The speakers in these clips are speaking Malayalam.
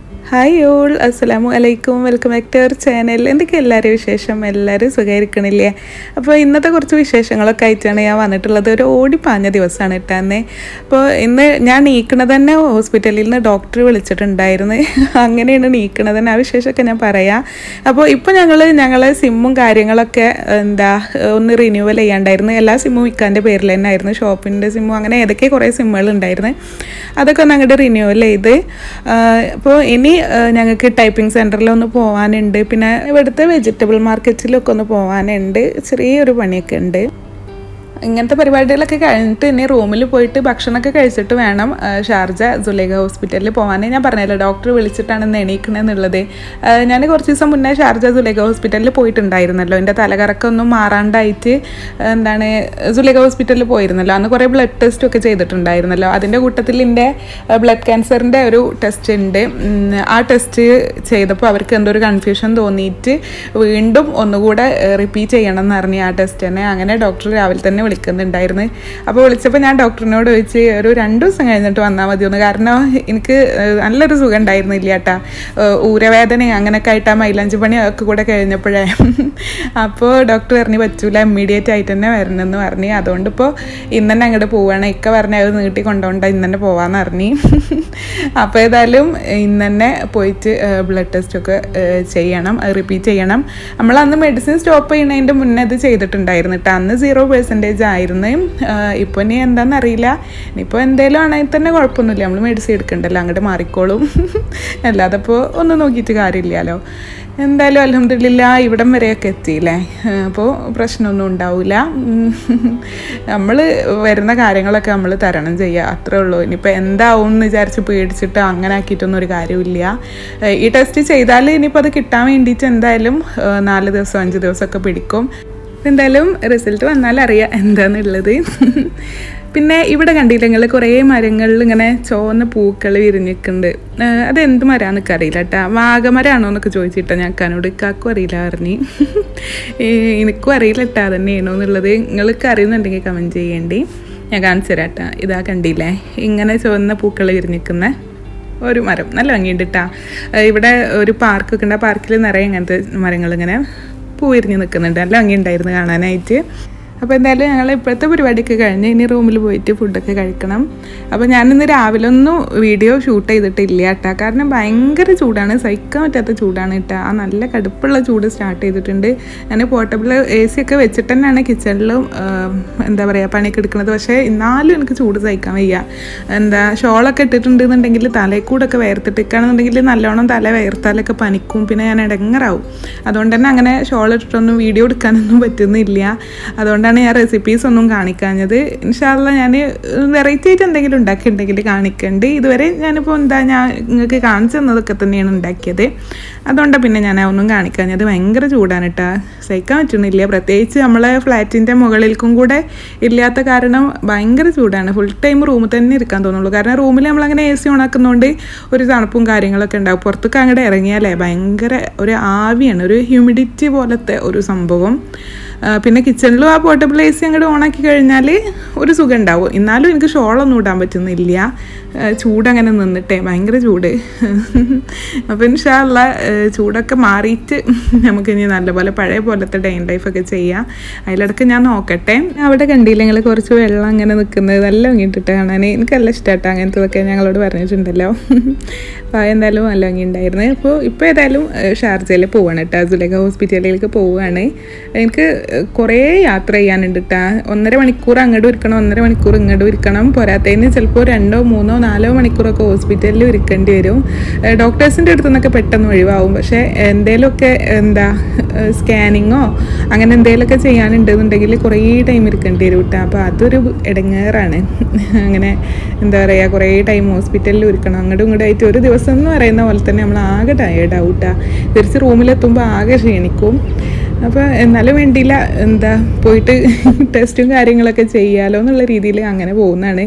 ഹായ് ഓൾ അസ്സലാമു അലൈക്കും welcome back to our channel എന്തൊക്കെ എല്ലാവരും വിശേഷം എല്ലാവരും സുഖമായിരിക്കണില്ലേ അപ്പോൾ ഇന്നത്തെ കുറച്ച് വിശേഷങ്ങളൊക്കെ ആയിട്ടാണ് ഞാൻ വന്നിട്ടുള്ളത് ഒരു ഓടിപ്പാഞ്ഞ ദിവസമാണ് ഇട്ടാന്നെ അപ്പോൾ ഇന്ന് ഞാൻ നീക്കണത് തന്നെ ഹോസ്പിറ്റലിൽ നിന്ന് ഡോക്ടർ വിളിച്ചിട്ടുണ്ടായിരുന്നു അങ്ങനെയാണ് നീക്കണത് തന്നെ ആ വിശേഷമൊക്കെ ഞാൻ പറയാം അപ്പോൾ ഇപ്പോൾ ഞങ്ങൾ ഞങ്ങളെ സിമ്മും കാര്യങ്ങളൊക്കെ എന്താ ഒന്ന് റിന്യൂവൽ ചെയ്യാണ്ടായിരുന്നു എല്ലാ സിമ്മും ഇക്കാൻ്റെ പേരിൽ തന്നെ ആയിരുന്നു ഷോപ്പിൻ്റെ സിമ്മും അങ്ങനെ ഏതൊക്കെ കുറേ സിമ്മുകൾ ഉണ്ടായിരുന്നു അതൊക്കെ ഒന്ന് അങ്ങോട്ട് റിന്യൂവൽ ചെയ്ത് അപ്പോൾ ഇനി ഞങ്ങൾക്ക് ടൈപ്പിംഗ് സെൻറ്ററിൽ ഒന്ന് പോകാനുണ്ട് പിന്നെ ഇവിടുത്തെ വെജിറ്റബിൾ മാർക്കറ്റിലൊക്കെ ഒന്ന് പോകാനുണ്ട് ചെറിയൊരു പണിയൊക്കെ ഉണ്ട് ഇങ്ങനത്തെ പരിപാടികളൊക്കെ കഴിഞ്ഞിട്ട് ഇനി റൂമിൽ പോയിട്ട് ഭക്ഷണമൊക്കെ കഴിച്ചിട്ട് വേണം ആ, ഷാർജ സുലേഖ ഹോസ്പിറ്റലിൽ പോകാൻ ഞാൻ പറഞ്ഞല്ലോ ഡോക്ടർ വിളിച്ചിട്ടാണ് ഇന്ന് എണീക്കണമെന്നുള്ളത് ആ, ഞാൻ കുറച്ച് ദിവസം മുന്നേ ഷാർജ സുലേഖ ഹോസ്പിറ്റലിൽ പോയിട്ടുണ്ടായിരുന്നല്ലോ എൻ്റെ തലകറക്കൊന്നും മാറാണ്ടായിട്ട് എന്താണ് സുലേഖ ഹോസ്പിറ്റലിൽ പോയിരുന്നല്ലോ അന്ന് കുറേ ബ്ലഡ് ടെസ്റ്റ് ഒക്കെ ചെയ്തിട്ടുണ്ടായിരുന്നല്ലോ അതിൻ്റെ കൂട്ടത്തിൽ എൻ്റെ ബ്ലഡ് ക്യാൻസറിൻ്റെ ഒരു ടെസ്റ്റ് ഉണ്ട് ഉം, ആ ടെസ്റ്റ് ചെയ്തപ്പോൾ അവർക്ക് എന്തോ ഒരു കൺഫ്യൂഷൻ തോന്നിയിട്ട് വീണ്ടും ഒന്നുകൂടെ റിപ്പീറ്റ് ചെയ്യണം എന്ന് പറഞ്ഞു ആ ടെസ്റ്റ് തന്നെ അങ്ങനെ ഡോക്ടർ രാവിലെ തന്നെ വിളിക്കുന്നുണ്ടായിരുന്നു അപ്പോൾ വിളിച്ചപ്പോൾ ഞാൻ ഡോക്ടറിനോട് ചോദിച്ച് ഒരു രണ്ട് ദിവസം കഴിഞ്ഞിട്ട് വന്നാൽ മതിയൊന്ന് കാരണം എനിക്ക് ഏഹ്, നല്ലൊരു സുഖം ഉണ്ടായിരുന്നില്ല കേട്ടാ ഏഹ്, ഊരവേദന അങ്ങനെയൊക്കെ ആയിട്ട് ആ മൈലാഞ്ചി പണി ഒക്കെ കൂടെ കഴിഞ്ഞപ്പോഴേ അപ്പോൾ ഡോക്ടർ പറഞ്ഞു പറ്റൂല ഇമ്മീഡിയറ്റ് ആയിട്ട് തന്നെ വരണമെന്ന് പറഞ്ഞു അതുകൊണ്ട് ഇപ്പോൾ ഇന്ന് തന്നെ അങ്ങോട്ട് പോവുകയാണ് ഇക്ക പറഞ്ഞ അത് നീട്ടി കൊണ്ടുപോകണ്ട ഇന്ന് തന്നെ പോവാന്ന് പറഞ്ഞു അപ്പോൾ ഏതായാലും ഇന്ന് തന്നെ പോയിട്ട് ബ്ലഡ് ടെസ്റ്റ് ഒക്കെ ഏഹ്, ചെയ്യണം റിപ്പീറ്റ് ചെയ്യണം നമ്മൾ അന്ന് മെഡിസിൻ സ്റ്റോപ്പ് ചെയ്യുന്നതിൻ്റെ മുന്നേ അത് ചെയ്തിട്ടുണ്ടായിരുന്നു കേട്ടോ അന്ന് സീറോ പെർസെൻറ്റേജ് ആയിരുന്നു ഇപ്പോൾ ഇനി എന്താണെന്ന് അറിയില്ല ഇനിയിപ്പോൾ എന്തെങ്കിലും ആണെങ്കിൽ തന്നെ കുഴപ്പമൊന്നുമില്ല നമ്മൾ മെഡിസിൻ എടുക്കണ്ടല്ലോ അങ്ങോട്ട് മാറിക്കോളും അല്ലാതെ ഇപ്പോൾ ഒന്നും നോക്കിയിട്ട് കാര്യമില്ലല്ലോ എന്തായാലും അലഹമില്ല ഇവിടം വരെയൊക്കെ എത്തിയില്ലേ അപ്പോൾ പ്രശ്നമൊന്നും ഉണ്ടാവില്ല നമ്മൾ വരുന്ന കാര്യങ്ങളൊക്കെ നമ്മൾ തരണം ചെയ്യുക അത്രേ ഉള്ളൂ ഇനിയിപ്പോൾ എന്താവും എന്ന് വിചാരിച്ച് പേടിച്ചിട്ട് അങ്ങനെ ആക്കിയിട്ടൊന്നും ഒരു കാര്യമില്ല ഏഹ് ഈ ടെസ്റ്റ് ചെയ്താൽ ഇനിയിപ്പോൾ അത് കിട്ടാൻ വേണ്ടിയിട്ട് എന്തായാലും ഏഹ് നാല് ദിവസം അഞ്ച് ദിവസമൊക്കെ പിടിക്കും എന്തായാലും റിസൾട്ട് വന്നാൽ അറിയാം എന്താണെന്നുള്ളത് പിന്നെ ഇവിടെ കണ്ടില്ല നിങ്ങൾ കുറേ മരങ്ങളിൽ ഇങ്ങനെ ചുവന്ന പൂക്കൾ വിരിഞ്ഞിട്ടുണ്ട് ഏഹ് അത് എന്ത് മരമാണെന്ന് എനിക്ക് അറിയില്ല കേട്ടോ വാഗമരമാണോ എന്നൊക്കെ ചോദിച്ചിട്ടാ ഞാൻ കനോട് ഇക്കാക്കും അറിയില്ല പറഞ്ഞു എനിക്കും അറിയില്ല കേട്ടോ അതന്നെയാണോ എന്നുള്ളത് നിങ്ങൾക്ക് അറിയുന്നുണ്ടെങ്കിൽ കമൻറ്റ് ചെയ്യേണ്ടി ഞാൻ കാണിച്ചു തരാം കേട്ടോ ഇതാ കണ്ടില്ലേ ഇങ്ങനെ ചുവന്ന പൂക്കൾ വിരിഞ്ഞിക്കുന്ന ഒരു മരം നല്ല ഭംഗിയുണ്ട് കേട്ടോ ഇവിടെ ഒരു പാർക്കൊക്കെ ഉണ്ട് ആ പാർക്കിൽ നിറയെ ഇങ്ങനത്തെ മരങ്ങൾ ഇങ്ങനെ പൂവിരിഞ്ഞ് നിൽക്കുന്നുണ്ട് നല്ല ഭംഗിയുണ്ടായിരുന്നു കാണാനായിട്ട് അപ്പോൾ എന്തായാലും ഞങ്ങൾ ഇപ്പോഴത്തെ പരിപാടിയൊക്കെ കഴിഞ്ഞ് ഇനി റൂമിൽ പോയിട്ട് ഫുഡൊക്കെ കഴിക്കണം അപ്പോൾ ഞാനിന്ന് രാവിലെ ഒന്നും വീഡിയോ ഷൂട്ട് ചെയ്തിട്ടില്ല കേട്ടോ കാരണം ഭയങ്കര ചൂടാണ് സഹിക്കാൻ പറ്റാത്ത ചൂടാണ് കേട്ടോ ആ നല്ല കടുപ്പുള്ള ചൂട് സ്റ്റാർട്ട് ചെയ്തിട്ടുണ്ട് ഞാൻ പോർട്ടബിൾ എ സി ഒക്കെ വെച്ചിട്ട് തന്നെയാണ് കിച്ചണിലും എന്താ പറയുക പണിയൊക്കെ എടുക്കുന്നത് പക്ഷേ എന്നാലും എനിക്ക് ചൂട് സഹിക്കാൻ വയ്യ എന്താ ഷോളൊക്കെ ഇട്ടിട്ടുണ്ടെന്നുണ്ടെങ്കിൽ തലയിൽ കൂടൊക്കെ വേർത്തിട്ടിരിക്കുകയാണെന്നുണ്ടെങ്കിൽ നല്ലോണം തല വേർത്താലൊക്കെ പനിക്കും പിന്നെ ഞാൻ ഇടങ്ങറാവും അതുകൊണ്ട് തന്നെ അങ്ങനെ ഷോൾ ഇട്ടിട്ടൊന്നും വീഡിയോ എടുക്കാനൊന്നും പറ്റുന്നില്ല അതുകൊണ്ടാണ് ഞാൻ റെസിപ്പീസ് ഒന്നും കാണിക്കാഞ്ഞത് ഇൻഷാല്ല ഞാൻ വെറൈറ്റി ആയിട്ട് എന്തെങ്കിലും ഉണ്ടാക്കിയിട്ടുണ്ടെങ്കിൽ കാണിക്കണ്ട് ഇതുവരെ ഞാനിപ്പോൾ എന്താ ഞാൻ നിങ്ങൾക്ക് കാണിച്ചു തന്നതൊക്കെ തന്നെയാണ് ഉണ്ടാക്കിയത് അതുകൊണ്ടാണ് പിന്നെ ഞാൻ ഒന്നും കാണിക്കാഞ്ഞത് ഭയങ്കര ചൂടാണ് കേട്ടോ സഹിക്കാൻ പറ്റുന്നില്ല പ്രത്യേകിച്ച് നമ്മളെ ഫ്ലാറ്റിൻ്റെ മുകളിലേക്കും കൂടെ ഇല്ലാത്ത കാരണം ഭയങ്കര ചൂടാണ് ഫുൾ ടൈം റൂമിൽ തന്നെ ഇരിക്കാൻ തോന്നുള്ളൂ കാരണം റൂമിൽ നമ്മളങ്ങനെ എ സി ഓണാക്കുന്നതുകൊണ്ട് ഒരു തണുപ്പും കാര്യങ്ങളൊക്കെ ഉണ്ടാവും പുറത്തൊക്കെ അങ്ങോട്ട് ഇറങ്ങിയാലേ ഭയങ്കര ഒരു ആവിയാണ് ഒരു ഹ്യൂമിഡിറ്റി പോലത്തെ ഒരു സംഭവം ആ, പിന്നെ കിച്ചണിലും ആ പോർട്ടബിൾ എ സി അങ്ങോട്ട് ഓണാക്കി കഴിഞ്ഞാൽ ഒരു സുഖം ഉണ്ടാവും എന്നാലും എനിക്ക് ഷോളൊന്നും ഇടാൻ പറ്റുന്നില്ല ആ, ചൂടങ്ങനെ നിന്നിട്ടേ ഭയങ്കര ചൂട് അപ്പോൾ ഇൻഷാല്ല ചൂടൊക്കെ മാറിയിട്ട് നമുക്ക് ഇനി നല്ലപോലെ പഴയ പോലത്തെ ഡേ ലൈഫൊക്കെ ചെയ്യാം അതിലിടക്ക് ഞാൻ നോക്കട്ടെ അവിടെ കണ്ടില്ല ഞങ്ങൾ കുറച്ച് വെള്ളം അങ്ങനെ നിൽക്കുന്നത് നല്ല ഭംഗിയിട്ടിട്ട് കാണാൻ എനിക്ക് നല്ല ഇഷ്ടമാട്ടോ അങ്ങനത്തതൊക്കെ ഞങ്ങളോട് പറഞ്ഞിട്ടുണ്ടല്ലോ അപ്പോൾ എന്തായാലും നല്ല ഭംഗി ഉണ്ടായിരുന്നു അപ്പോൾ ഇപ്പോൾ ഏതായാലും ഏഹ്, ഷാർജയിൽ പോവാണ് കേട്ടോ സുലേഖ ഹോസ്പിറ്റലിലേക്ക് പോവുകയാണ് എനിക്ക് കുറേ യാത്ര ചെയ്യാനുണ്ട് കേട്ടോ ഒന്നര മണിക്കൂർ അങ്ങോട്ടും ഇരിക്കണം ഒന്നര മണിക്കൂർ ഇങ്ങോട്ടും ഇരിക്കണം പോരാത്തതിന് ചിലപ്പോൾ രണ്ടോ മൂന്നോ നാലോ മണിക്കൂറൊക്കെ ഹോസ്പിറ്റലിൽ ഇരിക്കേണ്ടി വരും ഏഹ്, ഡോക്ടേഴ്സിൻ്റെ അടുത്ത് നിന്നൊക്കെ പെട്ടെന്ന് ഒഴിവാകും പക്ഷേ എന്തെങ്കിലുമൊക്കെ എന്താ സ്കാനിങ്ങോ അങ്ങനെ എന്തെങ്കിലുമൊക്കെ ചെയ്യാനുണ്ടെന്നുണ്ടെങ്കിൽ കുറേ ടൈം ഇരിക്കേണ്ടി വരും കേട്ടോ അപ്പോൾ അതൊരു ഇടങ്ങേറാണ് അങ്ങനെ എന്താ പറയുക കുറേ ടൈം ഹോസ്പിറ്റലിൽ ഇരിക്കണം അങ്ങോട്ടും ഇങ്ങോട്ടും ആയിട്ട് ഒരു ദിവസം എന്ന് പറയുന്ന പോലെ തന്നെ നമ്മൾ ആകെ ടയേർഡാവും കേട്ടോ തിരിച്ച് റൂമിലെത്തുമ്പോൾ ആകെ ക്ഷീണിക്കും അപ്പോൾ എന്നാലും വേണ്ടിയില്ല എന്താ പോയിട്ട് ടെസ്റ്റും കാര്യങ്ങളൊക്കെ ചെയ്യാലോ എന്നുള്ള രീതിയിൽ അങ്ങനെ പോകുന്നതാണ്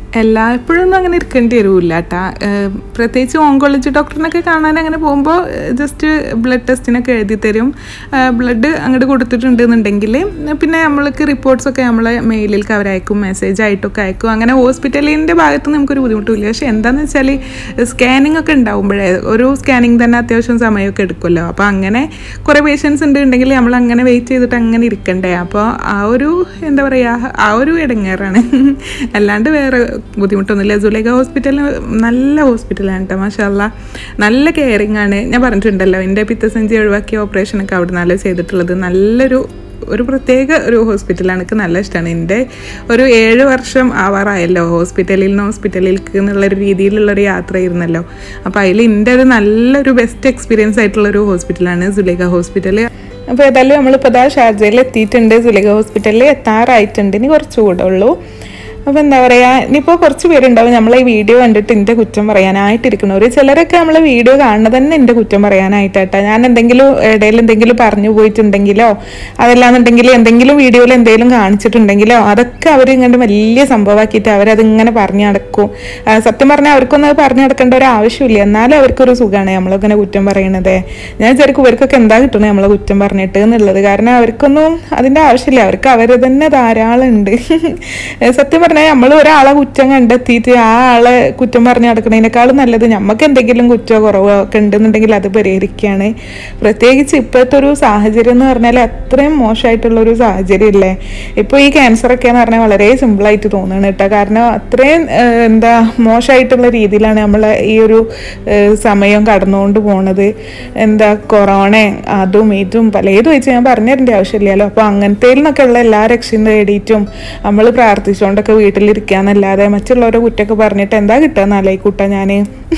എല്ലായ്പ്പോഴും ഒന്നും അങ്ങനെ ഇരിക്കേണ്ടി വരില്ല കേട്ടാ പ്രത്യേകിച്ച് ഓങ്കോളജി ഡോക്ടറിനൊക്കെ കാണാൻ അങ്ങനെ പോകുമ്പോൾ ജസ്റ്റ് ബ്ലഡ് ടെസ്റ്റിനൊക്കെ എഴുതി തരും ബ്ലഡ് അങ്ങോട്ട് കൊടുത്തിട്ടുണ്ടെന്നുണ്ടെങ്കിൽ പിന്നെ നമ്മൾക്ക് റിപ്പോർട്ട്സ് ഒക്കെ നമ്മളെ മെയിലിലേക്ക് അവരയക്കും മെസ്സേജ് ആയിട്ടൊക്കെ അയക്കും അങ്ങനെ ഹോസ്പിറ്റലിൻ്റെ ഭാഗത്ത് നമുക്കൊരു ബുദ്ധിമുട്ടില്ല പക്ഷേ എന്താണെന്ന് വെച്ചാൽ സ്കാനിങ് ഒക്കെ ഉണ്ടാവുമ്പോഴേ ഒരു സ്കാനിങ് തന്നെ അത്യാവശ്യം സമയമൊക്കെ എടുക്കുമല്ലോ അപ്പോൾ അങ്ങനെ കുറേ പേഷ്യൻസ് ഉണ്ടെങ്കിൽ നമ്മൾ അങ്ങനെ വെയിറ്റ് ചെയ്തിട്ട് അങ്ങനെ ഇരിക്കണ്ടേ അപ്പോൾ ആ ഒരു എന്താ പറയുക ആ ഒരു ഇടങ്ങേറാണ് അല്ലാണ്ട് വേറെ ബുദ്ധിമുട്ടൊന്നുമില്ല സുലേഖ ഹോസ്പിറ്റൽ നല്ല ഹോസ്പിറ്റലാണ് കേട്ടോ മാഷാല്ല നല്ല കെയറിങ് ആണ് ഞാൻ പറഞ്ഞിട്ടുണ്ടല്ലോ എൻ്റെ പിത്തസഞ്ചി ഒഴിവാക്കിയ ഓപ്പറേഷനൊക്കെ അവിടെ നല്ല ചെയ്തിട്ടുള്ളത് നല്ലൊരു ഒരു പ്രത്യേക ഒരു ഹോസ്പിറ്റലാണ് എനിക്ക് നല്ല ഇഷ്ടമാണ് എൻ്റെ ഒരു ഏഴ് വർഷം ആവാറായല്ലോ ഹോസ്പിറ്റലിൽ നിന്ന് ഹോസ്പിറ്റലിലേക്ക് എന്നുള്ളൊരു രീതിയിലുള്ളൊരു യാത്രയായിരുന്നല്ലോ അപ്പോൾ അതിൽ എൻ്റെ ഒരു നല്ലൊരു ബെസ്റ്റ് എക്സ്പീരിയൻസ് ആയിട്ടുള്ളൊരു ഹോസ്പിറ്റലാണ് സുലേഖ ഹോസ്പിറ്റൽ അപ്പോൾ ഏതായാലും നമ്മളിപ്പോൾ ഇതാ ഷാർജയിൽ എത്തിയിട്ടുണ്ട് സുലേഖ ഹോസ്പിറ്റലിൽ എത്താറായിട്ടുണ്ട് ഇനി കുറച്ചുകൂടെ ഉള്ളൂ അപ്പോൾ എന്താ പറയുക ഇനിയിപ്പോൾ കുറച്ച് പേരുണ്ടാവും നമ്മളെ ഈ വീഡിയോ കണ്ടിട്ട് എൻ്റെ കുറ്റം പറയാനായിട്ടിരിക്കണവർ ചിലരൊക്കെ നമ്മളെ വീഡിയോ കാണുന്നത് തന്നെ എൻ്റെ കുറ്റം പറയാനായിട്ടാ ഞാൻ എന്തെങ്കിലും ഇടയിൽ എന്തെങ്കിലും പറഞ്ഞു പോയിട്ടുണ്ടെങ്കിലോ അതല്ലാന്നുണ്ടെങ്കിൽ എന്തെങ്കിലും വീഡിയോയിൽ എന്തെങ്കിലും കാണിച്ചിട്ടുണ്ടെങ്കിലോ അതൊക്കെ അവർ ഇങ്ങനെ വലിയ സംഭവമാക്കിയിട്ട് അവരതിങ്ങനെ പറഞ്ഞു നടക്കും ആ, സത്യം പറഞ്ഞാൽ അവർക്കൊന്നും അത് പറഞ്ഞു നടക്കേണ്ട ഒരു ആവശ്യമില്ല എന്നാലും അവർക്കൊരു സുഖമാണ് നമ്മളിങ്ങനെ കുറ്റം പറയണത് ഞാൻ വിചാരിക്കും ഇവർക്കൊക്കെ എന്താ കിട്ടണേ നമ്മളെ കുറ്റം പറഞ്ഞിട്ട് എന്നുള്ളത് കാരണം അവർക്കൊന്നും അതിൻ്റെ ആവശ്യമില്ല അവർക്ക് അവർ തന്നെ ധാരാളം ഉണ്ട് സത്യം പറഞ്ഞാൽ നമ്മൾ ഒരാളെ കുറ്റം കണ്ടെത്തിയിട്ട് ആ ആളെ കുറ്റം പറഞ്ഞ് നടക്കുന്നതിനേക്കാളും നല്ലത് നമുക്ക് എന്തെങ്കിലും കുറ്റമോ കുറവോ ഒക്കെ ഉണ്ടെന്നുണ്ടെങ്കിൽ അത് പരിഹരിക്കുകയാണ് പ്രത്യേകിച്ച് ഇപ്പോഴത്തെ ഒരു സാഹചര്യം എന്ന് പറഞ്ഞാൽ അത്രയും മോശമായിട്ടുള്ള ഒരു സാഹചര്യം ഇല്ലേ ഇപ്പോൾ ഈ ക്യാൻസർ ഒക്കെ എന്ന് പറഞ്ഞാൽ വളരെ സിമ്പിളായിട്ട് തോന്നുന്നു കേട്ടോ കാരണം അത്രയും ഏഹ്, എന്താ മോശമായിട്ടുള്ള രീതിയിലാണ് നമ്മൾ ഈ ഒരു ഏഹ്, സമയം കടന്നുകൊണ്ട് പോണത് എന്താ കൊറോണ അതും ഇതും പലതും വെച്ച് ഞാൻ പറഞ്ഞതിൻ്റെ ആവശ്യമില്ലല്ലോ അപ്പോൾ അങ്ങനത്തെ നിന്നൊക്കെ ഉള്ള എല്ലാ രക്ഷയും നേടിയിട്ടും നമ്മൾ പ്രാർത്ഥിച്ചുകൊണ്ടൊക്കെ വീട്ടിലിരിക്കാന്നല്ലാതെ മറ്റുള്ളവരെ കുറ്റമൊക്കെ പറഞ്ഞിട്ട് എന്താ കിട്ടുക നാലേക്കൂട്ട ഞാൻ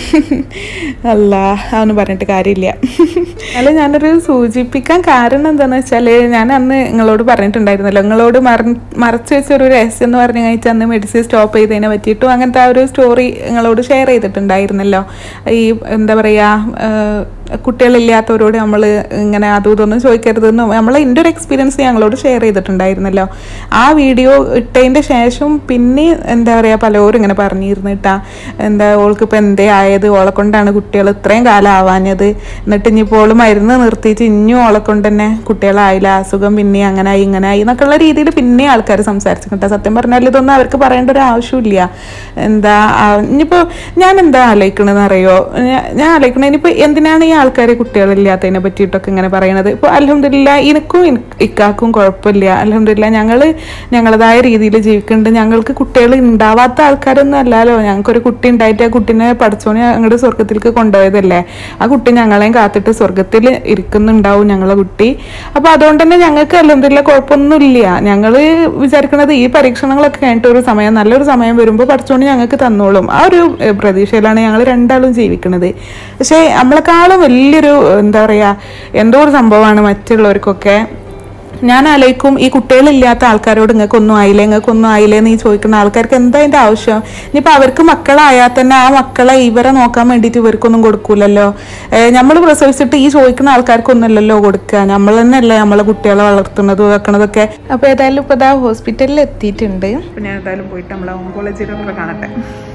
അല്ല അതൊന്നും പറഞ്ഞിട്ട് കാര്യമില്ല അല്ല ഞാനൊരു സൂചിപ്പിക്കാൻ കാരണം എന്താണെന്ന് വെച്ചാൽ ഞാൻ അന്ന് നിങ്ങളോട് പറഞ്ഞിട്ടുണ്ടായിരുന്നല്ലോ നിങ്ങളോട് മറ മറച്ചു വെച്ച ഒരു രഹസ്യം എന്ന് പറഞ്ഞു കഴിഞ്ഞാൽ അന്ന് മെഡിസിൻ സ്റ്റോപ്പ് ചെയ്തതിനെ പറ്റിയിട്ടും അങ്ങനത്തെ ആ ഒരു സ്റ്റോറി നിങ്ങളോട് ഷെയർ ചെയ്തിട്ടുണ്ടായിരുന്നല്ലോ ഈ എന്താ പറയുക കുട്ടികളില്ലാത്തവരോട് നമ്മൾ ഇങ്ങനെ അതും ഇതൊന്നും ചോദിക്കരുതെന്നും നമ്മൾ എൻ്റെ ഒരു എക്സ്പീരിയൻസ് ഞങ്ങളോട് ഷെയർ ചെയ്തിട്ടുണ്ടായിരുന്നല്ലോ ആ വീഡിയോ ഇട്ടതിൻ്റെ ശേഷം പിന്നെ എന്താ പറയുക പലരും ഇങ്ങനെ പറഞ്ഞിരുന്നു കേട്ടാ എന്താ ഓൾക്ക് ഇപ്പം എന്തേ ആയത് ഓളെ കൊണ്ടാണ് കുട്ടികൾ ഇത്രയും കാലം ആവാഞ്ഞത് എന്നിട്ട് ഇനിയിപ്പോൾ ഓള് മരുന്ന് നിർത്തിയിട്ട് ഇനിയും ഓളെ കൊണ്ട് തന്നെ കുട്ടികളായില്ല അസുഖം പിന്നെ അങ്ങനെ ആയി ഇങ്ങനെ ആയി എന്നൊക്കെയുള്ള രീതിയിൽ പിന്നെ ആൾക്കാർ സംസാരിച്ചു കേട്ടോ സത്യം പറഞ്ഞാൽ ഇതൊന്നും അവർക്ക് പറയേണ്ട ഒരു ആവശ്യമില്ല എന്താ ആ, ഇനിയിപ്പോൾ ഞാൻ എന്താ ആലോചിക്കണമെന്ന് അറിയോ ഞാ- ഞാൻ ആലോചിക്കണത് ഇനിയിപ്പോൾ എന്തിനാണ് ഈ ആൾക്കാർ കുട്ടികളില്ലാത്തതിനെ പറ്റിയിട്ടൊക്കെ ഇങ്ങനെ പറയണത് ഇപ്പോൾ അലഹമില്ല എനിക്കും ഇൻ- ഇക്കാക്കും കുഴപ്പമില്ല അലഹമില്ല ഞങ്ങൾ ഞങ്ങളതായ രീതിയിൽ ജീവിക്കുന്നുണ്ട് ഞങ്ങൾക്ക് കുട്ടികൾ ഉണ്ടാവാത്ത ആൾക്കാരൊന്നും അല്ലല്ലോ ഞങ്ങൾക്കൊരു കുട്ടി ഉണ്ടായിട്ട് ആ കുട്ടീനെ പഠിച്ചോനെ അങ്ങോട്ട് സ്വർഗത്തിലേക്ക് കൊണ്ടുപോയതല്ലേ ആ കുട്ടി ഞങ്ങളെയും കാത്തിട്ട് സ്വർഗത്തിൽ ഇരിക്കുന്നുണ്ടാവും ഞങ്ങളെ കുട്ടി അപ്പോൾ അതുകൊണ്ട് തന്നെ ഞങ്ങൾക്ക് അലഹമില്ല കുഴപ്പമൊന്നുമില്ല ഞങ്ങൾ വിചാരിക്കുന്നത് ഈ പരീക്ഷണങ്ങളൊക്കെ കഴിഞ്ഞിട്ട് ഒരു സമയം നല്ലൊരു സമയം വരുമ്പോൾ പഠിച്ചോണ്ട് ഞങ്ങൾക്ക് തന്നോളും ആ ഒരു ഏഹ്, പ്രതീക്ഷയിലാണ് ഞങ്ങൾ രണ്ടാളും ജീവിക്കുന്നത് പക്ഷേ നമ്മളെക്കാളും വലിയൊരു എന്താ പറയുക എന്തോ ഒരു സംഭവമാണ് മറ്റുള്ളവർക്കൊക്കെ ഞാൻ ആലോചിക്കും ഈ കുട്ടികളില്ലാത്ത ആൾക്കാരോട് നിങ്ങൾക്ക് ഒന്നും ആയില്ലേ നിങ്ങൾക്ക് ഒന്നും ആയില്ലേ എന്ന് ഈ ചോദിക്കുന്ന ആൾക്കാർക്ക് എന്താ അതിന്റെ ആവശ്യം ഇനിയിപ്പോൾ അവർക്ക് മക്കളായാൽ തന്നെ ആ മക്കളെ ഇവരെ നോക്കാൻ വേണ്ടിയിട്ട് ഇവർക്കൊന്നും കൊടുക്കൂലല്ലോ നമ്മൾ പ്രസവിച്ചിട്ട് ഈ ചോദിക്കുന്ന ആൾക്കാർക്കൊന്നുമല്ലല്ലോ കൊടുക്കുക നമ്മൾ തന്നെയല്ലേ നമ്മളെ കുട്ടികളെ വളർത്തുന്നതും വെക്കണതൊക്കെ അപ്പോൾ ഏതായാലും ഇപ്പോൾ ഇതാ ഹോസ്പിറ്റലിൽ എത്തിയിട്ടുണ്ട് അപ്പോൾ ഞാൻ ഏതായാലും പോയിട്ട് നമ്മളെ ഓങ്കോളജി ഡോക്ടറെ കാണട്ടെ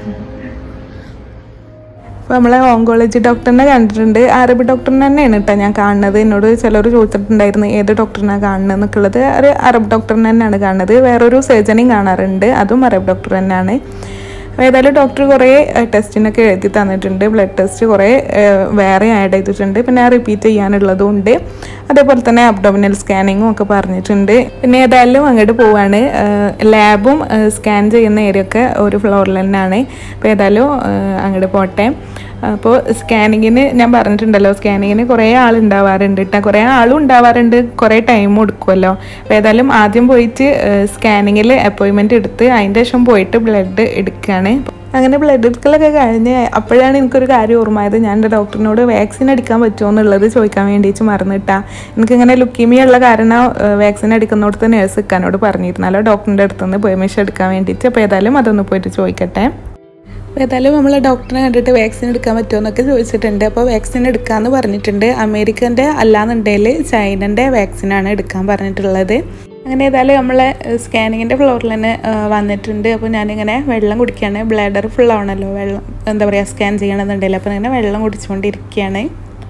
അപ്പോൾ നമ്മളെ ഓങ്കോളജി ഡോക്ടറിനെ കണ്ടിട്ടുണ്ട് അറബി ഡോക്ടറിനെ തന്നെയാണ് കേട്ടോ ഞാൻ കാണുന്നത് എന്നോട് ചിലർ ചോദിച്ചിട്ടുണ്ടായിരുന്നു ഏത് ഡോക്ടറിനാണ് കാണുന്നത് എന്നൊക്കെ ഉള്ളത് ഒരു അറബ് ഡോക്ടറിനെ തന്നെയാണ് കാണുന്നത് വേറൊരു സർജനെയും കാണാറുണ്ട് അതും അറബ് ഡോക്ടർ തന്നെയാണ് അപ്പോൾ ഏതായാലും ഡോക്ടർ കുറേ ടെസ്റ്റിനൊക്കെ എഴുതി തന്നിട്ടുണ്ട് ബ്ലഡ് ടെസ്റ്റ് കുറേ ഏഹ്, വേറെ ആഡ് ചെയ്തിട്ടുണ്ട് പിന്നെ റിപ്പീറ്റ് ചെയ്യാനുള്ളതും ഉണ്ട് അതേപോലെ തന്നെ അബ്ഡോമിനൽ സ്കാനിങ്ങും ഒക്കെ പറഞ്ഞിട്ടുണ്ട് പിന്നെ ഏതായാലും അങ്ങോട്ട് പോവാണ് ലാബും സ്കാൻ ചെയ്യുന്ന ഏരിയ ഒക്കെ ഒരു ഫ്ലോറിൽ തന്നെയാണ് അപ്പോൾ ഏതായാലും ഏഹ്, അങ്ങോട്ട് പോട്ടെ അപ്പോൾ സ്കാനിങ്ങിന് ഞാൻ പറഞ്ഞിട്ടുണ്ടല്ലോ സ്കാനിങ്ങിന് കുറേ ആളുണ്ടാവാറുണ്ട് കേട്ടോ കുറേ ആളും ഉണ്ടാവാറുണ്ട് കുറേ ടൈം കൊടുക്കുമല്ലോ അപ്പോൾ ഏതായാലും ആദ്യം പോയിട്ട് സ്കാനിങ്ങിൽ അപ്പോയിൻമെൻറ്റ് എടുത്ത് അതിൻ്റെ ശേഷം പോയിട്ട് ബ്ലഡ് എടുക്കുകയാണ് അങ്ങനെ ബ്ലഡ് എടുക്കലൊക്കെ കഴിഞ്ഞ് അപ്പോഴാണ് എനിക്കൊരു കാര്യം ഓർമ്മയത് ഞാൻ എൻ്റെ ഡോക്ടറിനോട് വാക്സിൻ എടുക്കാൻ പറ്റുമോ എന്നുള്ളത് ചോദിക്കാൻ വേണ്ടിയിട്ട് മറന്നിട്ടാ എനിക്കിങ്ങനെ ലുക്കീമിയ ഉള്ള കാരണം വാക്സിൻ എടുക്കുന്നിടത്ത് നേഴ്സ് എടുക്കാനോട് പറഞ്ഞിരുന്നല്ലോ ഡോക്ടറിൻ്റെ അടുത്ത് നിന്ന് പെർമിഷൻ എടുക്കാൻ വേണ്ടിയിട്ട് അപ്പോൾ ഏതായാലും അതൊന്ന് പോയിട്ട് ചോദിക്കട്ടെ അപ്പോൾ ഏതായാലും നമ്മൾ ഡോക്ടറെ കണ്ടിട്ട് വാക്സിൻ എടുക്കാൻ പറ്റുമോ എന്നൊക്കെ ചോദിച്ചിട്ടുണ്ട് അപ്പോൾ വാക്സിൻ എടുക്കാമെന്ന് പറഞ്ഞിട്ടുണ്ട് അമേരിക്കൻ്റെ അല്ലാന്നുണ്ടെങ്കിൽ ചൈനൻ്റെ വാക്സിനാണ് എടുക്കാൻ പറഞ്ഞിട്ടുള്ളത് അങ്ങനെ ഏതായാലും നമ്മളെ സ്കാനിങ്ങിൻ്റെ ഫ്ലോറിൽ തന്നെ ആ, വന്നിട്ടുണ്ട് അപ്പോൾ ഞാനിങ്ങനെ വെള്ളം കുടിക്കുകയാണ് ബ്ലാഡർ ഫുൾ ആവണമല്ലോ വെള്ളം എന്താ പറയുക സ്കാൻ ചെയ്യണമെന്നുണ്ടെങ്കിൽ അപ്പോൾ ഇങ്ങനെ വെള്ളം കുടിച്ചുകൊണ്ടിരിക്കുകയാണ്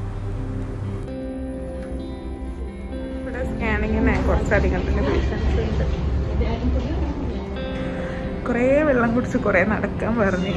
ഇവിടെ സ്കാനിങ്ങിന് കുറച്ചധികം തന്നെ പേഷ്യൻസ് ഉണ്ട് കുറേ വെള്ളം കുടിച്ച് കുറേ നടക്കാൻ പറഞ്ഞു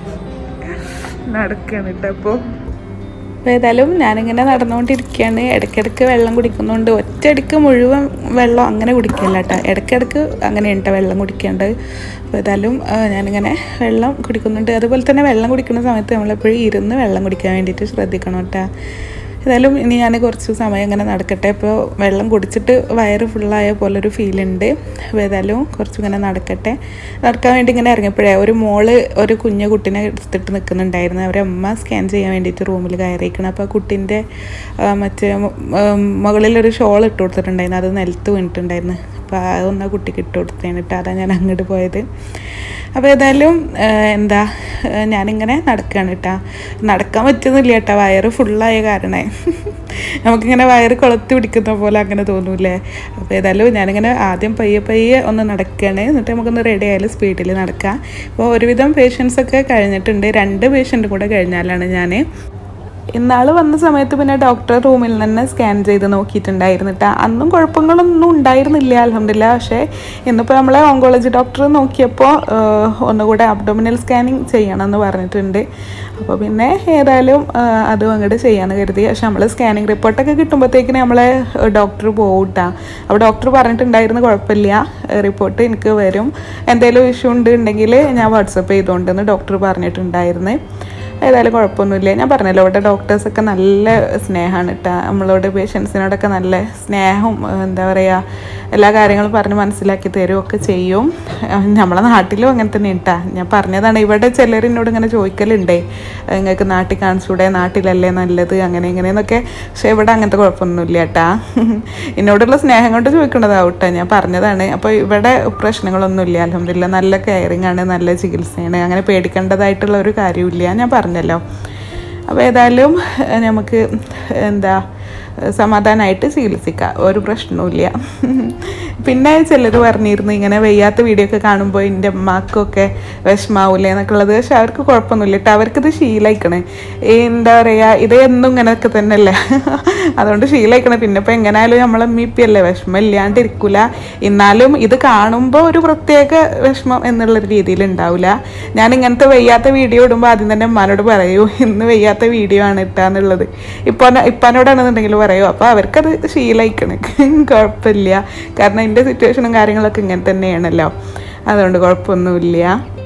നടക്കുകയാണ് കേട്ടോ അപ്പോൾ അപ്പോൾ ഏതായാലും ഞാനിങ്ങനെ നടന്നുകൊണ്ടിരിക്കുകയാണ് ഇടയ്ക്കിടയ്ക്ക് വെള്ളം കുടിക്കുന്നുണ്ട് ഒറ്റയടിക്ക് മുഴുവൻ വെള്ളം അങ്ങനെ കുടിക്കില്ല കേട്ടോ ഇടയ്ക്കിടയ്ക്ക് അങ്ങനെ ഉണ്ട് വെള്ളം കുടിക്കേണ്ടത് അപ്പോൾ ഏതായാലും ആ, ഞാനിങ്ങനെ വെള്ളം കുടിക്കുന്നുണ്ട് അതുപോലെ തന്നെ വെള്ളം കുടിക്കുന്ന സമയത്ത് നമ്മളെപ്പോഴും ഇരുന്ന് വെള്ളം കുടിക്കാൻ വേണ്ടിയിട്ട് ശ്രദ്ധിക്കണം കേട്ടോ ഏതായാലും ഇനി ഞാൻ കുറച്ച് സമയം ഇങ്ങനെ നടക്കട്ടെ ഇപ്പോൾ വെള്ളം കുടിച്ചിട്ട് വയറ് ഫുള്ളായ പോലൊരു ഫീലുണ്ട് അപ്പോൾ ഏതായാലും കുറച്ചിങ്ങനെ നടക്കട്ടെ നടക്കാൻ വേണ്ടി ഇങ്ങനെ ഇറങ്ങിയപ്പോഴേ ഒരു മോള് ഒരു കുഞ്ഞു കുട്ടീനെ എടുത്തിട്ട് നിൽക്കുന്നുണ്ടായിരുന്നു അവരെ അമ്മ സ്കാൻ ചെയ്യാൻ വേണ്ടിയിട്ട് റൂമിൽ കയറിയിരിക്കണം അപ്പോൾ ആ കുട്ടീൻ്റെ ആ, മറ്റേ മു- ഉം, മുകളിലൊരു ഷോൾ ഇട്ട് കൊടുത്തിട്ടുണ്ടായിരുന്നു അത് നിലത്ത് വീണിട്ടുണ്ടായിരുന്നു അപ്പോൾ അതൊന്ന് ആ കുട്ടിക്ക് ഇട്ട് കൊടുത്തേന് കേട്ടോ അതാണ് ഞാൻ അങ്ങോട്ട് പോയത് അപ്പോൾ ഏതായാലും ആ, എന്താ ആ, ഞാനിങ്ങനെ നടക്കുകയാണ് കേട്ടോ നടക്കാൻ പറ്റുന്നില്ല കേട്ടോ വയറ് ഫുള്ളായ കാരണേ നമുക്കിങ്ങനെ വയറ് കൊളുത്തി പിടിക്കുന്ന പോലെ അങ്ങനെ തോന്നൂലേ അപ്പോൾ ഏതായാലും ഞാനിങ്ങനെ ആദ്യം പയ്യെ പയ്യെ ഒന്ന് നടക്കുകയാണ് എന്നിട്ട് നമുക്കൊന്ന് റെഡി ആയാലും സ്പീഡിൽ നടക്കാം അപ്പോൾ ഒരുവിധം പേഷ്യൻസ് ഒക്കെ കഴിഞ്ഞിട്ടുണ്ട് രണ്ട് പേഷ്യൻ്റ് കൂടെ കഴിഞ്ഞാലാണ് ഞാൻ ഇന്നാൾ വന്ന സമയത്ത് പിന്നെ ഡോക്ടർ റൂമിൽ തന്നെ സ്കാൻ ചെയ്ത് നോക്കിയിട്ടുണ്ടായിരുന്നു കേട്ടോ അന്നും കുഴപ്പങ്ങളൊന്നും ഉണ്ടായിരുന്നില്ല അലഹമില്ല പക്ഷേ ഇന്നിപ്പോൾ നമ്മളെ ഓങ്കോളജി ഡോക്ടർ നോക്കിയപ്പോൾ ആഹ്, ഒന്നുകൂടെ അബ്ഡോമിനൽ സ്കാനിങ് ചെയ്യണമെന്ന് പറഞ്ഞിട്ടുണ്ട് അപ്പോൾ പിന്നെ ഏതായാലും ആഹ്, അതും അങ്ങോട്ട് ചെയ്യാമെന്ന് കരുതി പക്ഷെ നമ്മൾ സ്കാനിങ് റിപ്പോർട്ടൊക്കെ കിട്ടുമ്പോഴത്തേക്കിന് നമ്മളെ ഡോക്ടർ പോകും കേട്ടോ അപ്പോൾ ഡോക്ടർ പറഞ്ഞിട്ടുണ്ടായിരുന്നു കുഴപ്പമില്ല റിപ്പോർട്ട് എനിക്ക് വരും എന്തെങ്കിലും ഇഷ്യൂ ഉണ്ട് ഉണ്ടെങ്കിൽ ഞാൻ വാട്സപ്പ് ചെയ്തുകൊണ്ടെന്ന് ഡോക്ടർ പറഞ്ഞിട്ടുണ്ടായിരുന്നു ഏതായാലും കുഴപ്പമൊന്നുമില്ല ഞാൻ പറഞ്ഞല്ലോ ഇവിടെ ഡോക്ടേഴ്സൊക്കെ നല്ല സ്നേഹമാണ് കേട്ടോ നമ്മളോട് പേഷ്യൻസിനോടൊക്കെ നല്ല സ്നേഹവും ഏഹ് എന്താ പറയുക എല്ലാ കാര്യങ്ങളും പറഞ്ഞ് മനസ്സിലാക്കി തരുമൊക്കെ ചെയ്യും ഏഹ് നമ്മളെ നാട്ടിലും അങ്ങനെ തന്നെ കേട്ടാ ഞാൻ പറഞ്ഞതാണ് ഇവിടെ ചിലർ എന്നോട് ഇങ്ങനെ ചോദിക്കലുണ്ടേ നിങ്ങൾക്ക് നാട്ടിൽ കാണിച്ചൂടെ നാട്ടിലല്ലേ നല്ലത് അങ്ങനെ ഇങ്ങനെയെന്നൊക്കെ പക്ഷേ ഇവിടെ അങ്ങനത്തെ കുഴപ്പമൊന്നുമില്ല കേട്ടാ എന്നോടുള്ള സ്നേഹം കൊണ്ട് ചോദിക്കേണ്ടതാവും കേട്ടോ ഞാൻ പറഞ്ഞതാണ് അപ്പോൾ ഇവിടെ പ്രശ്നങ്ങളൊന്നുമില്ല അലഹമില്ല നല്ല കെയറിങ് ആണ് നല്ല ചികിത്സയാണ് അങ്ങനെ പേടിക്കേണ്ടതായിട്ടുള്ള ഒരു കാര്യമില്ല ഞാൻ പറഞ്ഞല്ലോ അപ്പോൾ ഏതായാലും ഏഹ് നമുക്ക് എന്താ സമാധാനമായിട്ട് ചികിത്സിക്കാം ഒരു പ്രശ്നവുമില്ല പിന്നെ ചിലർ പറഞ്ഞിരുന്നു ഇങ്ങനെ വയ്യാത്ത വീഡിയോ ഒക്കെ കാണുമ്പോൾ എൻ്റെ അമ്മക്കൊക്കെ വിഷമാവൂലേ എന്നൊക്കെ ഉള്ളത് പക്ഷെ അവർക്ക് കുഴപ്പമൊന്നുമില്ല കേട്ടോ അവർക്കിത് ശീലയിക്കണേ ഈ എന്താ പറയുക ഇത് എന്നും ഇങ്ങനെയൊക്കെ തന്നെയല്ലേ അതുകൊണ്ട് ശീലയിക്കണേ പിന്നെ ഇപ്പം എങ്ങനെയായാലും നമ്മളെ മീപ്പിയല്ലേ വിഷമം ഇല്ലാണ്ടിരിക്കൂല എന്നാലും ഇത് കാണുമ്പോൾ ഒരു പ്രത്യേക വിഷമം എന്നുള്ള രീതിയിൽ ഉണ്ടാവില്ല ഞാൻ ഇങ്ങനത്തെ വയ്യാത്ത വീഡിയോ ഇടുമ്പോൾ ആദ്യം തന്നെ ഉമ്മാനോട് പറയൂ ഇന്ന് വയ്യാത്ത വീഡിയോ ആണ് ഇട്ടാന്നുള്ളത് ഇപ്പോൾ ഇപ്പാനോടാണെന്നുണ്ടെങ്കിൽ പറയൂ അപ്പോൾ അവർക്കത് ശീലയിക്കണേ കുഴപ്പമില്ല കാരണം എൻ്റെ സിറ്റുവേഷനും കാര്യങ്ങളൊക്കെ ഇങ്ങനെ തന്നെയാണല്ലോ അതുകൊണ്ട് കുഴപ്പമൊന്നുമില്ല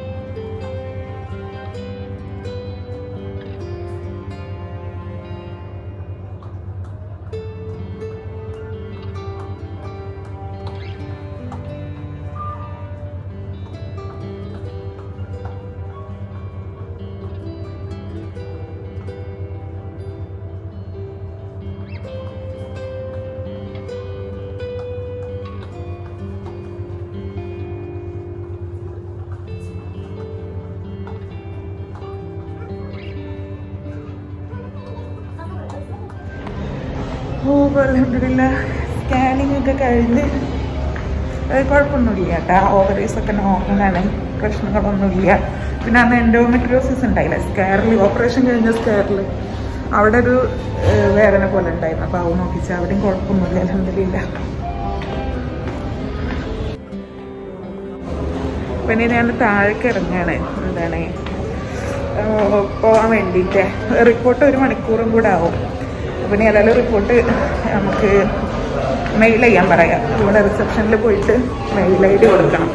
ഓ അലഹമില്ല സ്കാനിങ് ഒക്കെ കഴിഞ്ഞ് അത് കുഴപ്പമൊന്നുമില്ല കേട്ടോ ഓവറീസ് ഒക്കെ നോർമലാണ് പ്രശ്നങ്ങളൊന്നുമില്ല പിന്നെ അന്ന് എൻഡോമെട്രിയോസിസ് ഉണ്ടായില്ല സ്കാറിൽ ഓപ്പറേഷൻ കഴിഞ്ഞ സ്കാറിൽ അവിടെ ഒരു ഏഹ്, വേദന പോലെ ഉണ്ടായിരുന്നു അപ്പോൾ അത് നോക്കിച്ച് അവിടെയും കുഴപ്പമൊന്നുമില്ല അലഹമില്ല പിന്നെ ഞാൻ താഴേക്ക് ഇറങ്ങുകയാണ് എന്താണ് ഏഹ്, പോകാൻ വേണ്ടിയിട്ട് റിപ്പോർട്ട് ഒരു മണിക്കൂറും കൂടെ ആവും പിന്നെ ഏതായാലും റിപ്പോർട്ട് നമുക്ക് മെയിൽ ചെയ്യാൻ പറയാം ഇവിടെ റിസപ്ഷനിൽ പോയിട്ട് മെയിൽ ഐ ഡി കൊടുക്കണം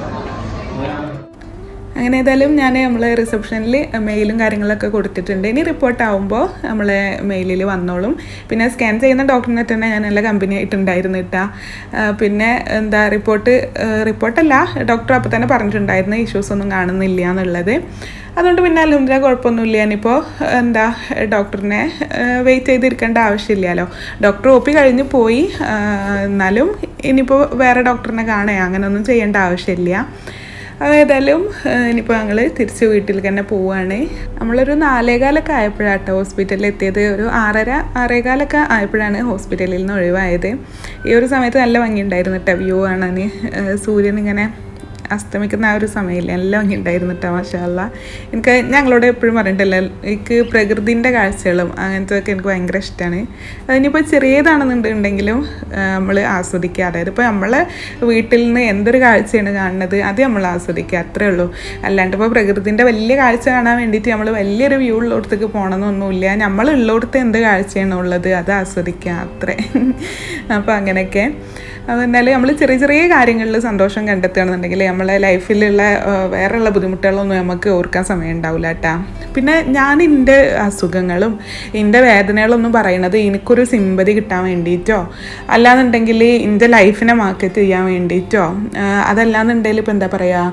അങ്ങനെ ഏതായാലും ഞാൻ നമ്മളെ റിസപ്ഷനിൽ മെയിലും കാര്യങ്ങളൊക്കെ കൊടുത്തിട്ടുണ്ട് ഇനി റിപ്പോർട്ട് ആവുമ്പോൾ നമ്മളെ മെയിലിൽ വന്നോളും പിന്നെ സ്കാൻ ചെയ്യുന്ന ഡോക്ടറിനെ തന്നെ ഞാൻ നല്ല കമ്പനി ആയിട്ടുണ്ടായിരുന്നു കേട്ടാ പിന്നെ എന്താ റിപ്പോർട്ട് റിപ്പോർട്ടല്ല ഡോക്ടർ അപ്പോൾ തന്നെ പറഞ്ഞിട്ടുണ്ടായിരുന്നു ഇഷ്യൂസ് ഒന്നും കാണുന്നില്ല എന്നുള്ളത് അതുകൊണ്ട് പിന്നെ അലഹമില്ല കുഴപ്പമൊന്നുമില്ല ഇനിയിപ്പോൾ എന്താ ഡോക്ടറിനെ വെയിറ്റ് ചെയ്തിരിക്കേണ്ട ആവശ്യമില്ലല്ലോ ഡോക്ടർ ഒ പി കഴിഞ്ഞ് പോയി ആ, എന്നാലും ഇനിയിപ്പോൾ വേറെ ഡോക്ടറിനെ കാണുക അങ്ങനെയൊന്നും ചെയ്യേണ്ട ആവശ്യമില്ല ഏതായാലും ഇനിയിപ്പോൾ ഞങ്ങൾ തിരിച്ച് വീട്ടിൽ തന്നെ പോവുകയാണ് നമ്മളൊരു നാലേകാലൊക്കെ ആയപ്പോഴാട്ടോ ഹോസ്പിറ്റലിൽ എത്തിയത് ഒരു ആറര ആറേകാലൊക്കെ ആയപ്പോഴാണ് ഹോസ്പിറ്റലിൽ നിന്ന് ഒഴിവായത് ഈ ഒരു സമയത്ത് നല്ല ഭംഗിയുണ്ടായിരുന്നു കേട്ടോ വ്യൂ കാണാൻ സൂര്യൻ ഇങ്ങനെ അസ്തമിക്കുന്ന ആ ഒരു സമയമില്ല എല്ലാം ഭംഗി ഉണ്ടായിരുന്നു കേട്ടോ മാഷാല്ല എനിക്ക് ഞങ്ങളോട് എപ്പോഴും പറഞ്ഞിട്ടില്ല എനിക്ക് പ്രകൃതിൻ്റെ കാഴ്ചകളും അങ്ങനത്തെ ഒക്കെ എനിക്ക് ഭയങ്കര ഇഷ്ടമാണ് അതിനിപ്പോൾ ചെറിയതാണെന്നുണ്ടെങ്കിലും നമ്മൾ ആസ്വദിക്കുക അതായത് ഇപ്പോൾ നമ്മളെ വീട്ടിൽ നിന്ന് എന്തൊരു കാഴ്ചയാണ് കാണുന്നത് അത് നമ്മൾ ആസ്വദിക്കുക അത്രേ ഉള്ളൂ അല്ലാണ്ട് ഇപ്പോൾ പ്രകൃതിൻ്റെ വലിയ കാഴ്ച കാണാൻ വേണ്ടിയിട്ട് നമ്മൾ വലിയൊരു വ്യൂ ഉള്ളിടത്തേക്ക് പോകണമെന്നൊന്നുമില്ല നമ്മൾ ഉള്ളിടത്ത് എന്ത് കാഴ്ചയാണ് ഉള്ളത് അത് ആസ്വദിക്കുക അത്രേ അപ്പോൾ അങ്ങനെയൊക്കെ എന്നാൽ നമ്മൾ ചെറിയ ചെറിയ കാര്യങ്ങളിൽ സന്തോഷം കണ്ടെത്തുകയാണെന്നുണ്ടെങ്കിൽ നമ്മളെ ലൈഫിലുള്ള വേറെയുള്ള ബുദ്ധിമുട്ടുകളൊന്നും നമുക്ക് ഓർക്കാൻ സമയം ഉണ്ടാവില്ല കേട്ടാ പിന്നെ ഞാൻ എൻ്റെ അസുഖങ്ങളും എൻ്റെ വേദനകളൊന്നും പറയണത് എനിക്കൊരു സിമ്പതി കിട്ടാൻ വേണ്ടിയിട്ടോ അല്ലാന്നുണ്ടെങ്കിൽ എൻ്റെ ലൈഫിനെ മാർക്കറ്റ് ചെയ്യാൻ വേണ്ടിയിട്ടോ അതല്ലാന്നുണ്ടെങ്കിൽ ഇപ്പം എന്താ പറയുക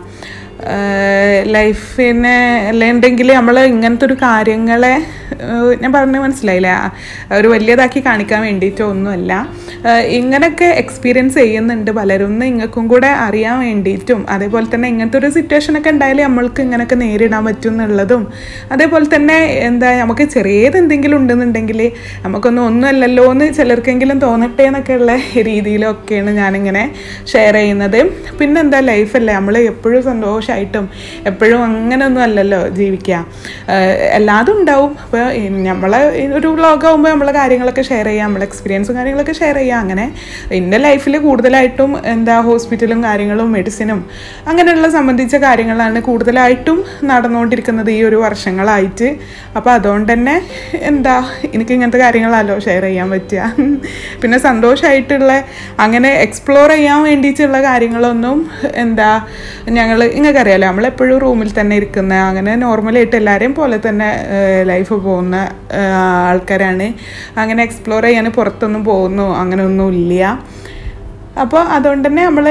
ലൈഫിനെ അല്ലെന്നുണ്ടെങ്കിൽ നമ്മൾ ഇങ്ങനത്തെ ഒരു കാര്യങ്ങളെ ഞാൻ പറഞ്ഞ മനസ്സിലായില്ല ഒരു വലിയതാക്കി കാണിക്കാൻ വേണ്ടിയിട്ടോ ഒന്നുമല്ല ഇങ്ങനെയൊക്കെ എക്സ്പീരിയൻസ് ചെയ്യുന്നുണ്ട് പലരും നിങ്ങൾക്കും കൂടെ അറിയാൻ വേണ്ടിയിട്ടും അതേപോലെ തന്നെ ഇങ്ങനത്തെ ഒരു സിറ്റുവേഷനൊക്കെ ഉണ്ടായാലും നമ്മൾക്ക് ഇങ്ങനെയൊക്കെ നേരിടാൻ പറ്റും എന്നുള്ളതും അതേപോലെ തന്നെ എന്താ നമുക്ക് ചെറിയത് എന്തെങ്കിലും ഉണ്ടെന്നുണ്ടെങ്കിൽ നമുക്കൊന്നും ഒന്നുമല്ലല്ലോ എന്ന് ചിലർക്കെങ്കിലും തോന്നട്ടെ എന്നൊക്കെയുള്ള രീതിയിലൊക്കെയാണ് ഞാനിങ്ങനെ ഷെയർ ചെയ്യുന്നത് പിന്നെന്താ ലൈഫല്ലേ നമ്മൾ എപ്പോഴും സന്തോഷമായിട്ടും എപ്പോഴും അങ്ങനെയൊന്നും അല്ലല്ലോ ജീവിക്കുക എല്ലാതും ഉണ്ടാവും ഇപ്പോൾ നമ്മളെ ഒരു വ്ളോഗാകുമ്പോൾ നമ്മളെ കാര്യങ്ങളൊക്കെ ഷെയർ ചെയ്യാം നമ്മളെ എക്സ്പീരിയൻസും കാര്യങ്ങളൊക്കെ ഷെയർ ചെയ്യാം അങ്ങനെ എൻ്റെ ലൈഫിൽ കൂടുതലായിട്ടും എന്താ ഹോസ്പിറ്റലും കാര്യങ്ങളും മെഡിസിനും അങ്ങനെയുള്ള സംബന്ധിച്ച കാര്യങ്ങളാണ് കൂടുതലായിട്ടും നടന്നുകൊണ്ടിരിക്കുന്നത് ഈ ഒരു വർഷങ്ങളായിട്ട് അപ്പോൾ അതുകൊണ്ട് തന്നെ എന്താ എനിക്ക് ഇങ്ങനത്തെ കാര്യങ്ങളല്ലോ ഷെയർ ചെയ്യാൻ പറ്റുക പിന്നെ സന്തോഷമായിട്ടുള്ള അങ്ങനെ എക്സ്പ്ലോർ ചെയ്യാൻ വേണ്ടിയിട്ടുള്ള കാര്യങ്ങളൊന്നും എന്താ ഞങ്ങൾ നിങ്ങൾക്കറിയാലോ നമ്മളെപ്പോഴും റൂമിൽ തന്നെ ഇരിക്കുന്ന അങ്ങനെ നോർമലായിട്ട് എല്ലാവരെയും പോലെ തന്നെ ലൈഫ് പോകുന്ന ആൾക്കാരാണ് അങ്ങനെ എക്സ്പ്ലോർ ചെയ്യാൻ പുറത്തൊന്നും പോകുന്നു അങ്ങനെയൊന്നും ഇല്ല അപ്പോൾ അതുകൊണ്ട് തന്നെ നമ്മൾ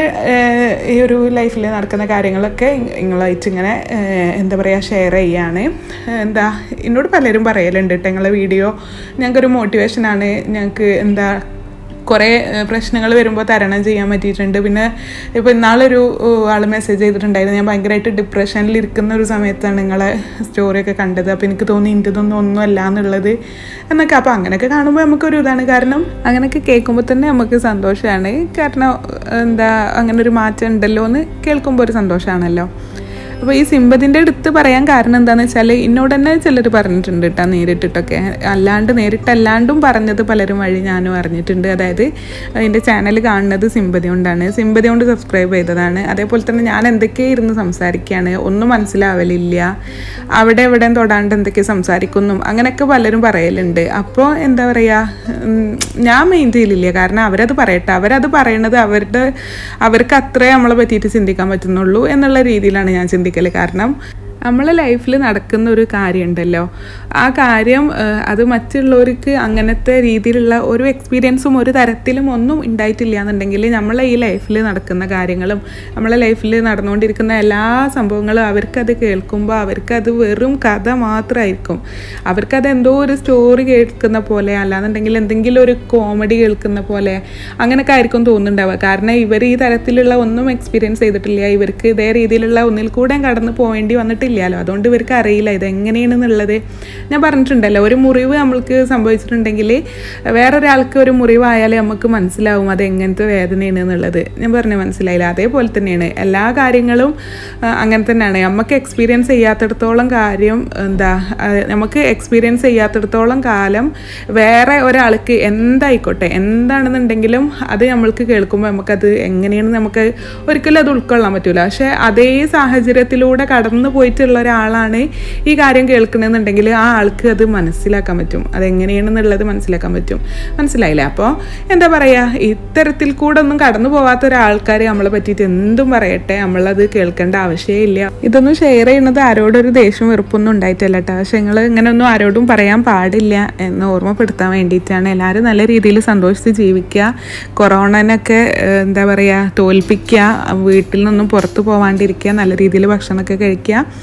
ഈ ഒരു ലൈഫിൽ നടക്കുന്ന കാര്യങ്ങളൊക്കെ നിങ്ങളായിട്ട് ഇങ്ങനെ എന്താ പറയുക ഷെയർ ചെയ്യാണ് എന്താ എന്നോട് പലരും പറയലുണ്ട് കേട്ടോ നിങ്ങളെ വീഡിയോ ഞങ്ങൾക്കൊരു മോട്ടിവേഷനാണ് ഞങ്ങൾക്ക് എന്താ കുറേ പ്രശ്നങ്ങൾ വരുമ്പോൾ തരണം ചെയ്യാൻ പറ്റിയിട്ടുണ്ട് പിന്നെ ഇപ്പോൾ ഇന്നാളൊരു ആൾ മെസ്സേജ് ചെയ്തിട്ടുണ്ടായിരുന്നു ഞാൻ ഭയങ്കരമായിട്ട് ഡിപ്രഷനിൽ ഇരിക്കുന്ന ഒരു സമയത്താണ് നിങ്ങളെ സ്റ്റോറിയൊക്കെ കണ്ടത് അപ്പോൾ എനിക്ക് തോന്നി ഇതൊന്നും ഒന്നുമല്ല എന്നുള്ളത് എന്നൊക്കെ അപ്പോൾ അങ്ങനെയൊക്കെ കാണുമ്പോൾ നമുക്കൊരു ഇതാണ് കാരണം അങ്ങനെയൊക്കെ കേൾക്കുമ്പോൾ തന്നെ നമുക്ക് സന്തോഷമാണ് കാരണം എന്താ അങ്ങനെ ഒരു മാറ്റം ഉണ്ടല്ലോ എന്ന് കേൾക്കുമ്പോൾ ഒരു സന്തോഷമാണല്ലോ അപ്പോൾ ഈ സിമ്പതിൻ്റെ അടുത്ത് പറയാൻ കാരണം എന്താണെന്ന് വെച്ചാൽ എന്നോട് തന്നെ ചിലർ പറഞ്ഞിട്ടുണ്ട് കേട്ടോ നേരിട്ടിട്ടൊക്കെ അല്ലാണ്ട് നേരിട്ടല്ലാണ്ടും പറഞ്ഞത് പലരും വഴി ഞാനും അറിഞ്ഞിട്ടുണ്ട് അതായത് എൻ്റെ ചാനൽ കാണുന്നത് സിമ്പതി കൊണ്ടാണ് സിമ്പതി കൊണ്ട് സബ്സ്ക്രൈബ് ചെയ്തതാണ് അതേപോലെ തന്നെ ഞാൻ എന്തൊക്കെ ഇരുന്ന് സംസാരിക്കുകയാണ് ഒന്നും മനസ്സിലാവലില്ല അവിടെ എവിടെ തൊടാണ്ട് എന്തൊക്കെ സംസാരിക്കുന്നു അങ്ങനെയൊക്കെ പലരും പറയലുണ്ട് അപ്പോൾ എന്താ പറയുക ഞാൻ മെയിൻ ചെയ്യലില്ല കാരണം അവരത് പറയട്ടെ അവരത് പറയണത് അവരുടെ അവർക്ക് അത്രേ നമ്മളെ പറ്റിയിട്ട് ചിന്തിക്കാൻ പറ്റുന്നുള്ളൂ എന്നുള്ള രീതിയിലാണ് ഞാൻ ചിന്തിക്കുന്നത് കാരണം നമ്മളെ ലൈഫിൽ നടക്കുന്ന ഒരു കാര്യമുണ്ടല്ലോ ആ കാര്യം അത് മറ്റുള്ളവർക്ക് അങ്ങനത്തെ രീതിയിലുള്ള ഒരു എക്സ്പീരിയൻസും ഒരു തരത്തിലും ഒന്നും ഉണ്ടായിട്ടില്ല എന്നുണ്ടെങ്കിൽ നമ്മളെ ഈ ലൈഫിൽ നടക്കുന്ന കാര്യങ്ങളും നമ്മളെ ലൈഫിൽ നടന്നുകൊണ്ടിരിക്കുന്ന എല്ലാ സംഭവങ്ങളും അവർക്കത് കേൾക്കുമ്പോൾ അവർക്കത് വെറും കഥ മാത്രമായിരിക്കും അവർക്കത് എന്തോ ഒരു സ്റ്റോറി കേൾക്കുന്ന പോലെ അല്ലാന്നുണ്ടെങ്കിൽ എന്തെങ്കിലും ഒരു കോമഡി കേൾക്കുന്ന പോലെ അങ്ങനെയൊക്കെ ആയിരിക്കും തോന്നുന്നുണ്ടാവുക കാരണം ഇവർ ഈ തരത്തിലുള്ള ഒന്നും എക്സ്പീരിയൻസ് ചെയ്തിട്ടില്ല ഇവർക്ക് ഇതേ രീതിയിലുള്ള ഒന്നിൽ കൂടെ കടന്നു പോകേണ്ടി വന്നിട്ടില്ല ഇല്ലല്ലോ അതുകൊണ്ട് ഇവർക്ക് അറിയില്ല ഇത് എങ്ങനെയാണെന്നുള്ളത് ഞാൻ പറഞ്ഞിട്ടുണ്ടല്ലോ ഒരു മുറിവ് നമ്മൾക്ക് സംഭവിച്ചിട്ടുണ്ടെങ്കിൽ വേറൊരാൾക്ക് ഒരു മുറിവായാലേ നമുക്ക് മനസ്സിലാവും അത് എങ്ങനത്തെ വേദനയാണ് എന്നുള്ളത് ഞാൻ പറഞ്ഞു മനസ്സിലായില്ല അതേപോലെ തന്നെയാണ് എല്ലാ കാര്യങ്ങളും അങ്ങനെ തന്നെയാണ് നമുക്ക് എക്സ്പീരിയൻസ് ചെയ്യാത്തിടത്തോളം കാര്യം എന്താ നമുക്ക് എക്സ്പീരിയൻസ് ചെയ്യാത്തിടത്തോളം കാലം വേറെ ഒരാൾക്ക് എന്തായിക്കോട്ടെ എന്താണെന്നുണ്ടെങ്കിലും അത് നമ്മൾക്ക് കേൾക്കുമ്പോൾ നമുക്കത് എങ്ങനെയാണ് നമുക്ക് ഒരിക്കലും അത് ഉൾക്കൊള്ളാൻ പറ്റില്ല പക്ഷേ അതേ സാഹചര്യത്തിലൂടെ കടന്നു പോയിട്ടുള്ള ഒരാളാണ് ഈ കാര്യം കേൾക്കണമെന്നുണ്ടെങ്കിൽ ആ ആൾക്ക് അത് മനസ്സിലാക്കാൻ പറ്റും അതെങ്ങനെയാണെന്നുള്ളത് മനസ്സിലാക്കാൻ പറ്റും മനസ്സിലായില്ലേ അപ്പോൾ എന്താ പറയുക ഇത്തരത്തിൽ കൂടെ ഒന്നും കടന്നു പോവാത്ത ഒരാൾക്കാർ നമ്മളെ പറ്റിയിട്ട് എന്തും പറയട്ടെ നമ്മളത് കേൾക്കേണ്ട ആവശ്യമില്ല ഇതൊന്നും ഷെയർ ചെയ്യുന്നത് ആരോടൊരു ദേഷ്യം വെറുപ്പൊന്നും ഉണ്ടായിട്ടില്ല കേട്ടോ പക്ഷെ നിങ്ങൾ ഇങ്ങനെയൊന്നും ആരോടും പറയാൻ പാടില്ല എന്ന് ഓർമ്മപ്പെടുത്താൻ വേണ്ടിയിട്ടാണ് എല്ലാവരും നല്ല രീതിയിൽ സന്തോഷിച്ച് ജീവിക്കുക കൊറോണനൊക്കെ എന്താ പറയുക തോൽപ്പിക്കുക വീട്ടിൽ നിന്നൊന്നും പുറത്തു പോവാണ്ടിരിക്കുക നല്ല രീതിയിൽ ഭക്ഷണമൊക്കെ കഴിക്കുക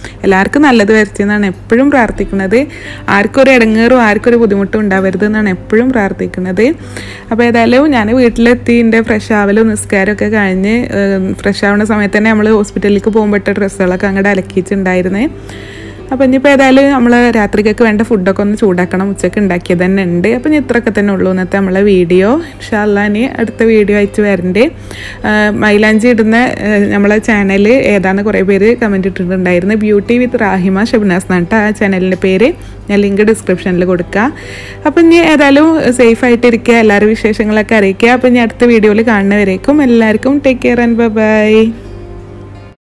എല്ലാവർക്കും നല്ലത് വരുത്തിയെന്നാണ് എപ്പോഴും പ്രാർത്ഥിക്കുന്നത് ആർക്കും ഒരു ഇടങ്ങേറും ആർക്കും ഒരു ബുദ്ധിമുട്ടും ഉണ്ടാവരുത് എന്നാണ് എപ്പോഴും പ്രാർത്ഥിക്കുന്നത് അപ്പോൾ ഏതായാലും ഞാൻ വീട്ടിലെത്തി എൻ്റെ ഫ്രഷ് ആവലും നിസ്കാരമൊക്കെ കഴിഞ്ഞ് ഫ്രഷ് ആവുന്ന സമയത്ത് തന്നെ നമ്മൾ ഹോസ്പിറ്റലിലേക്ക് പോകുമ്പോഴത്തെ ഡ്രസ്സുകളൊക്കെ അങ്ങോട്ട് അലക്കിയിട്ടുണ്ടായിരുന്നേ അപ്പോൾ ഇനിയിപ്പോൾ ഏതായാലും നമ്മൾ രാത്രിക്കൊക്കെ വേണ്ട ഫുഡൊക്കെ ഒന്ന് ചൂടാക്കണം ഉച്ചയ്ക്ക് ഉണ്ടാക്കിയത് തന്നെ ഉണ്ട് അപ്പോൾ ഇനി ഇത്രയൊക്കെ തന്നെ ഉള്ളൂ ഇന്നത്തെ നമ്മളെ വീഡിയോ ഇൻഷാല്ല ഇനി അടുത്ത വീഡിയോ അയച്ച് വരണ്ടേ മൈലാഞ്ചി ഇടുന്ന ആ, നമ്മളെ ചാനൽ ഏതാണെന്ന് കുറേ പേര് കമൻറ്റ് ഇട്ടിട്ടുണ്ടായിരുന്നു ബ്യൂട്ടി വിത്ത് റാഹിമ ഷബ്നാസ് എന്നാണ് ട്ടോ ആ ചാനലിൻ്റെ പേര് ഞാൻ ലിങ്ക് ഡിസ്ക്രിപ്ഷനിൽ കൊടുക്കാം അപ്പം ഇനി ഏതായാലും സേഫ് ആയിട്ടിരിക്കുക എല്ലാവരും വിശേഷങ്ങളൊക്കെ അറിയിക്കുക അപ്പം ഇനി അടുത്ത വീഡിയോയിൽ കാണുന്നവരേക്കും എല്ലാവർക്കും ടേക്ക് കെയർ ആൻഡ് ബൈ